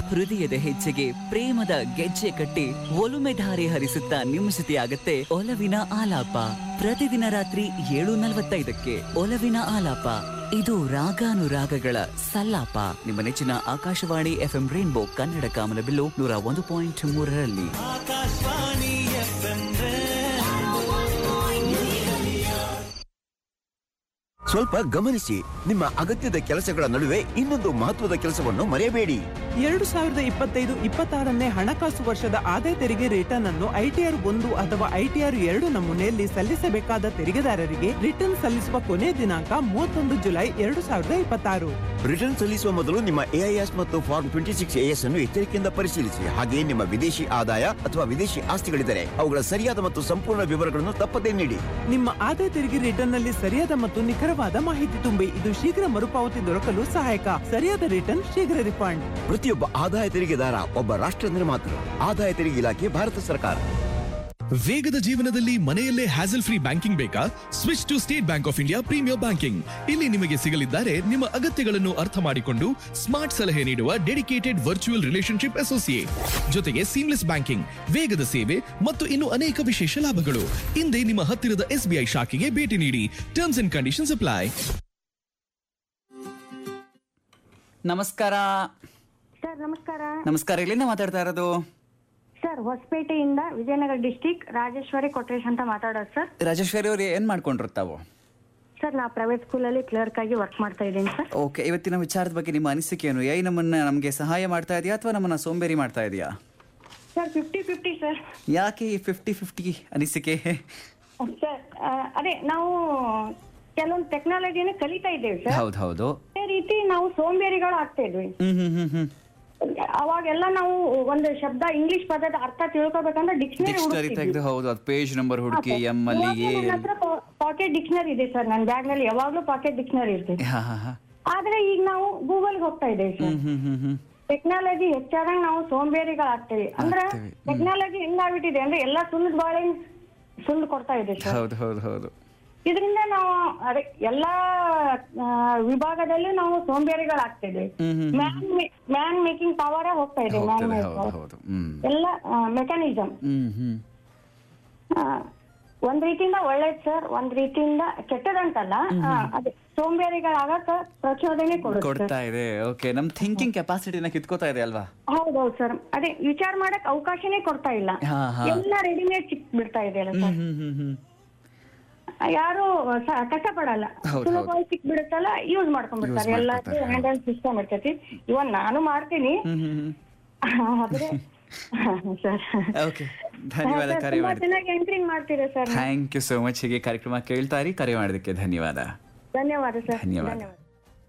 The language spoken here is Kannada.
ಹೃದಯದ ಹೆಜ್ಜೆಗೆ ಪ್ರೇಮದ ಗೆಜ್ಜೆ ಕಟ್ಟಿ ಒಲುಮೆ ಧಾರೆ ಹರಿಸುತ್ತಾ ನಿಮ್ಮ ಜೊತೆಯಾಗತ್ತೆ ಒಲವಿನ ಆಲಾಪ ಪ್ರತಿದಿನ ರಾತ್ರಿ ಏಳು ನಲವತ್ತೈದಕ್ಕೆ ಒಲವಿನ ಆಲಾಪ ಇದು ರಾಗಾನುರಾಗಗಳ ಸಲ್ಲಾಪ ನಿಮ್ಮ ನೆಚ್ಚಿನ ಆಕಾಶವಾಣಿ ಎಫ್ಎಂ ರೈನ್ಬೋ ಕನ್ನಡ ಕಾಮನಬಿಲ್ಲು ನೂರ ಒಂದು ಪಾಯಿಂಟ್ ಮೂರರಲ್ಲಿ ಸ್ವಲ್ಪ ಗಮನಿಸಿ ನಿಮ್ಮ ಅಗತ್ಯದ ಕೆಲಸಗಳ ನಡುವೆ ಇನ್ನೊಂದು ಮಹತ್ವದ ಕೆಲಸವನ್ನು ಮರೆಯಬೇಡಿ ಎರಡು ಸಾವಿರದ ಇಪ್ಪತ್ತೈದು ಇಪ್ಪತ್ತಾರನೇ ಹಣಕಾಸು ವರ್ಷದ ಆದಾಯ ತೆರಿಗೆ ರಿಟರ್ನ್ ಅನ್ನು ಐಟಿಆರ್ ಒಂದು ಅಥವಾ ಐಟಿಆರ್ ಎರಡು ನಮೂನೆಯಲ್ಲಿ ಸಲ್ಲಿಸಬೇಕಾದ ತೆರಿಗೆದಾರರಿಗೆ ರಿಟರ್ನ್ ಸಲ್ಲಿಸುವ ಕೊನೆಯ ದಿನಾಂಕ ಮೂವತ್ತೊಂದು ಜುಲೈ ಎರಡು ಸಾವಿರದ ಇಪ್ಪತ್ತಾರು ರಿಟರ್ನ್ ಸಲ್ಲಿಸುವ ಮೊದಲು ನಿಮ್ಮ ಎಐಎಸ್ ಮತ್ತು ಫಾರ್ಮ್ ಟ್ವೆಂಟಿ ಸಿಕ್ಸ್ ಎಎಸ್ ಅನ್ನು ಎಚ್ಚರಿಕೆಯಿಂದ ಪರಿಶೀಲಿಸಿ ಹಾಗೆಯೇ ನಿಮ್ಮ ವಿದೇಶಿ ಆದಾಯ ಅಥವಾ ವಿದೇಶಿ ಆಸ್ತಿಗಳಿದ್ದರೆ ಅವುಗಳ ಸರಿಯಾದ ಮತ್ತು ಸಂಪೂರ್ಣ ವಿವರಗಳನ್ನು ತಪ್ಪದೇ ನೀಡಿ ನಿಮ್ಮ ಆದಾಯ ತೆರಿಗೆ ರಿಟರ್ನ್ ನಲ್ಲಿ ಸರಿಯಾದ ಮತ್ತು ನಿಖರವಾದ ಮಾಹಿತಿ ತುಂಬಿ ಇದು ಶೀಘ್ರ ಮರುಪಾವತಿ ದೊರಕಲು ಸಹಾಯಕ ಸರಿಯಾದ ರಿಟರ್ನ್ ಶೀಘ್ರ ರಿಫಂಡ್ ಪ್ರತಿಯೊಬ್ಬ ಆದಾಯ ತೆರಿಗೆದಾರ ಒಬ್ಬ ರಾಷ್ಟ್ರ ನಿರ್ಮಾತೃ ಆದಾಯ ತೆರಿಗೆ ಇಲಾಖೆ ಭಾರತ ಸರ್ಕಾರ ವೇಗದ ಜೀವನದಲ್ಲಿ ಮನೆಯಲ್ಲೇ ಹ್ಯಾಸಲ್ ಫ್ರೀ ಬ್ಯಾಂಕಿಂಗ್ ಬೇಕಾ switch to State Bank of India premier banking ಇಲ್ಲಿ ನಿಮಗೆ ಸಿಗಲಿದ್ದಾರೆ ನಿಮ್ಮ ಅಗತ್ಯಗಳನ್ನು ಅರ್ಥ ಮಾಡಿಕೊಂಡು ಸ್ಮಾರ್ಟ್ ಸಲಹೆ ನೀಡುವ ಡೆಡಿಕೇಟೆಡ್ ವರ್ಚುವಲ್ ರಿಲೇಶನ್ಶಿಪ್ ಅಸೋಸಿಯೇಟ್ ಜೊತೆಗೆ ಸೀಮ್ಲೆಸ್ ಬ್ಯಾಂಕಿಂಗ್ ವೇಗದ ಸೇವೆ ಮತ್ತು ಇನ್ನು ಅನೇಕ ವಿಶೇಷ ಲಾಭಗಳು ಹಿಂದೆ ನಿಮ್ಮ ಹತ್ತಿರದ ಎಸ್ಬಿಐ ಶಾಖೆಗೆ ಭೇಟಿ ನೀಡಿ ಟರ್ಮ್ಸ್ ಅಂಡ್ ಕಂಡೀಷನ್ಸ್ ಅಪ್ಲೈ ನಮಸ್ಕಾರ ಸರ್ ನಮಸ್ಕಾರ ನಮಸ್ಕಾರ ಎಲ್ಲಿಂದ ಮಾತಾಡ್ತಾ ಇರೋದು ಸರ್ ಹೊಸಪೇಟೆಯಿಂದ ವಿಜಯನಗರ ಡಿಸ್ಟಿಕ್ ರಾಜೇಶ್ವರಿ ಕೊಟ್ರೇಶ್ ಅಂತ ಮಾತಾಡೋದು ಸರ್ ರಾಜೇಶ್ವರಿ ಅವ್ರು ಏನ್ ಮಾಡ್ಕೊಂಡ್ರು ತಾವು ಸರ್ ನಾ ಪ್ರೈವೇಟ್ ಸ್ಕೂಲಲ್ಲಿ ಕ್ಲರ್ಕ್ ಆಗಿ ವರ್ಕ್ ಮಾಡ್ತಾ ಇದ್ದೀನಿ ಸರ್ ಓಕೆ ಇವತ್ತಿನ ವಿಚಾರದ ಬಗ್ಗೆ ನಿಮ್ಮ ಅನಿಸಿಕೆ ಏನು ಏಯ್ ನಮ್ಮನ್ನ ನಮಗೆ ಸಹಾಯ ಮಾಡ್ತಾ ಇದೆಯಾ ಅಥವಾ ನಮ್ಮನ್ನ ಸೋಂಬೇರಿ ಮಾಡ್ತಾ ಇದೆಯಾ ಸರ್ ಫಿಫ್ಟಿ ಫಿಫ್ಟಿ ಸರ್ ಯಾಕೆ ಈ ಫಿಫ್ಟಿ ಫಿಫ್ಟಿ ಅನಿಸಿಕೆ ಸರ್ ಆ, ಅದೇ ನಾವು ಕೆಲವೊಂದು ಟೆಕ್ನಾಲಜಿನ ಕಲಿತಾ ಇದ್ದೇವೆ ಸರ್ ಹೌದು ಹೌದು ಅದೇ ರೀತಿ ನಾವು ಸೋಂಬೇರಿಗಳು ಆಗ್ತಾ ಇದ್ವಿ ಹ್ಮ್ ಹ್ಮ್ ಹ್ಮ್ ಹ್ಮ್ ಅವಾಗೆಲ್ಲ ನಾವು ಒಂದು ಶಬ್ದ ಇಂಗ್ಲಿಷ್ ಪದದ ಅರ್ಥ ತಿಳ್ಕೊಬೇಕಂದ್ರೆ ಡಿಕ್ಷನರಿ ಡಿಕ್ಷನರಿ ತೆಗೆದು ಹೌದು ಅದು ಪೇಜ್ ನಂಬರ್ ಹುಡುಕಿ ಎಮ್ ಅಲ್ಲಿ ಎ ಪಾಕೆಟ್ ಡಿಕ್ಷನರಿ ಇದೆ ಸರ್ ನನ್ನ ಬ್ಯಾಗ್ ನಲ್ಲಿ ಯಾವಾಗ್ಲೂ ಪಾಕೆಟ್ ಡಿಕ್ಷನರಿ ಇರ್ತದೆ ಹಾ ಹಾ ಹಾ ಆದ್ರೆ ಈಗ ನಾವು ಗೂಗಲ್ ಹೋಗ್ತಾ ಇದ್ದೇವೆ ಸರ್ ಹ್ಮ್ ಹ್ಮ್ ಹ್ಮ್ ಹ್ಮ್ ಟೆಕ್ನಾಲಜಿ ಹೆಚ್ಚಾದಂಗ ನಾವು ಸೋಂಬೇರಿಗಳಾಗ್ತೇವೆ ಅಂದ್ರೆ ಆಗ್ತೇವೆ. ಹ್ಮ್. ಟೆಕ್ನಾಲಜಿ ಹೆಂಗಾಗ್ಬಿಟ್ಟಿದೆ ಅಂದ್ರೆ ಎಲ್ಲಾ ಸುಣ್ಣದ ಬಾಳೆ ಸುಳ್ಳು ಕೊಡ್ತಾ ಇದೆ ಸರ್ ಹೌದು ಹೌದು ಹೌದು ಇದರಿಂದ ನಾವು ಅದೇ ಎಲ್ಲಾ ಆ, ವಿಭಾಗದಲ್ಲೂ ನಾವು ಸೋಂಬೇರಿಗಳಾಗ್ತಿದ್ವಿ ಹ್ಮ್ ಹ್ಮ್ ಮ್ಯಾನ್ ಮ್ಯಾನ್ ಮೇಕಿಂಗ್ ಪವರ್ ಹೋಗ್ತಾ ಇದೆ ಮ್ಯಾನ್ ಹೋಗ್ತದೆ ಹೌದು ಹೌದು ಹ್ಮ್ ಎಲ್ಲ ಮೆಕ್ಯಾನಿಸಮ್ ಹ್ಮ್ ಹ್ಮ್ ಒಂದ್ ರೀತಿಯಿಂದ ಒಳ್ಳೇದ್ ಸರ್ ಒಂದ್ ರೀತಿಯಿಂದ ಕೆಟ್ಟದಂತಲ್ಲ ಆ, ಅದೇ ಸೋಂಬೇರಿಗಳಾಗಕ ಪ್ರಚೋದನೆ ಕೊಡುತ್ತೆ ಕೊಡ್ತಾ ಇದೆ ಓಕೆ ನಮ್ ಥಿಂಕಿಂಗ್ ಕೆಪಾಸಿಟಿನ ಕಿತ್ಕೋತಾ ಇದೆ ಅಲ್ವಾ ಹೌದೌದು ಸರ್ ಅದೇ ವಿಚಾರ ಮಾಡಕ್ ಅವಕಾಶನೇ ಕೊಡ್ತಾ ಇಲ್ಲ ಹಾ, ಹಾ. ಎಲ್ಲ ರೆಡಿಮೇಡ್ ಸಿಕ್ ಬಿಡ್ತಾ ಇದೆ ಅಲ್ಲ ಹ್ಮ್ ಸರ್ ಹ್ಮ್ ಹ್ಮ್ ಹ್ಮ್ ಯಾರು ಸ- ಕಷ್ಟಪಡಲ್ಲ ಹೌದು, ಸುಲಭವಾಗಿ ಸಿಕ್ ಬಿಡುತ್ತಲ್ಲ ಯೂಸ್ ಮಾಡ್ಕೊಂಡ್ಬಿಡ್ತಾರೆ Use ಎಲ್ಲಾದ್ರೂ ಮಾಡ್ಕೊತಾರೆ, ಹ್ಯಾಂಡಲ್ ಸಿಸ್ಟಮ್ ಇರ್ತೈತಿ ಇವನ್ ನಾನು ಮಾಡ್ತೀನಿ ಹ್ಮ್ ಹ್ಮ್ ಹ್ಮ್ ಆದ್ರೆ ಸರ್ ಓಕೆ ಧನ್ಯವಾದ ಕರೆ ತುಂಬಾ ಮಾಡಿ ಚೆನ್ನಾಗಿ ಎಂಟ್ರಿಂಗ್ ಮಾಡ್ತೀರಾ sir thank you so much ಹೀಗೆ ಕಾರ್ಯಕ್ರಮ ಕೇಳ್ತಾ ಇರಿ ಕರೆ ಮಾಡೋದಕ್ಕೆ ಧನ್ಯವಾದ ಧನ್ಯವಾದ ಸರ್ ಧನ್ಯವಾದ. ಧನ್ಯವಾದ